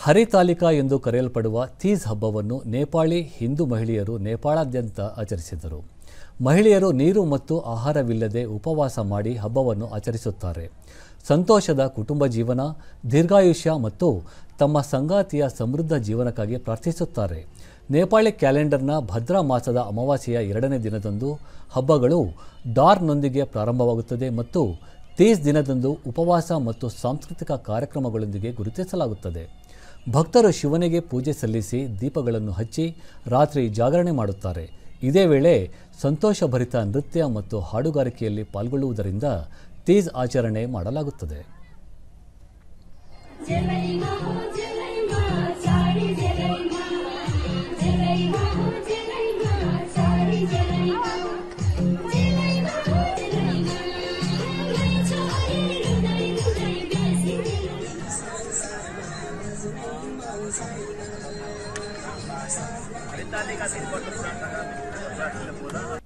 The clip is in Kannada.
ಹರಿತಾಲಿಕಾ ಎಂದು ಕರೆಯಲ್ಪಡುವ ತೀಜ್ ಹಬ್ಬವನ್ನು ನೇಪಾಳಿ ಹಿಂದೂ ಮಹಿಳೆಯರು ನೇಪಾಳಾದ್ಯಂತ ಆಚರಿಸಿದರು ಮಹಿಳೆಯರು ನೀರು ಮತ್ತು ಆಹಾರವಿಲ್ಲದೆ ಉಪವಾಸ ಮಾಡಿ ಹಬ್ಬವನ್ನು ಆಚರಿಸುತ್ತಾರೆ ಸಂತೋಷದ ಕುಟುಂಬ ಜೀವನ ದೀರ್ಘಾಯುಷ್ಯ ಮತ್ತು ತಮ್ಮ ಸಂಗಾತಿಯ ಸಮೃದ್ಧ ಜೀವನಕ್ಕಾಗಿ ಪ್ರಾರ್ಥಿಸುತ್ತಾರೆ ನೇಪಾಳಿ ಕ್ಯಾಲೆಂಡರ್ನ ಭದ್ರಾ ಮಾಸದ ಅಮಾವಾಸ್ಯೆಯ ಎರಡನೇ ದಿನದಂದು ಹಬ್ಬಗಳು ಡಾರ್ನೊಂದಿಗೆ ಪ್ರಾರಂಭವಾಗುತ್ತದೆ ಮತ್ತು ತೀಜ್ ದಿನದಂದು ಉಪವಾಸ ಮತ್ತು ಸಾಂಸ್ಕೃತಿಕ ಕಾರ್ಯಕ್ರಮಗಳೊಂದಿಗೆ ಗುರುತಿಸಲಾಗುತ್ತದೆ ಭಕ್ತರು ಶಿವನಿಗೆ ಪೂಜೆ ಸಲ್ಲಿಸಿ ದೀಪಗಳನ್ನು ಹಚ್ಚಿ ರಾತ್ರಿ ಜಾಗರಣೆ ಮಾಡುತ್ತಾರೆ ಇದೇ ವೇಳೆ ಸಂತೋಷಭರಿತ ನೃತ್ಯ ಮತ್ತು ಹಾಡುಗಾರಿಕೆಯಲ್ಲಿ ಪಾಲ್ಗೊಳ್ಳುವುದರಿಂದ ತೀಜ್ ಆಚರಣೆ ಮಾಡಲಾಗುತ್ತದೆ ಜಲೈಮಾ ಹೋ ಜಲೈಮಾ ಸಾರಿ ಜಲೈಮಾ ಜಲೈಮಾ ಹೋ ಜಲೈಮಾ ಸಾರಿ ಜಲೈಮಾ ಜಲೈಮಾ ಹೋ ಜಲೈಮಾ ಮೈ ಚಾಹೆ ಹೃದಯ ಹೃದಯ ಬೇಸಿ Ahorita liga sin cuatro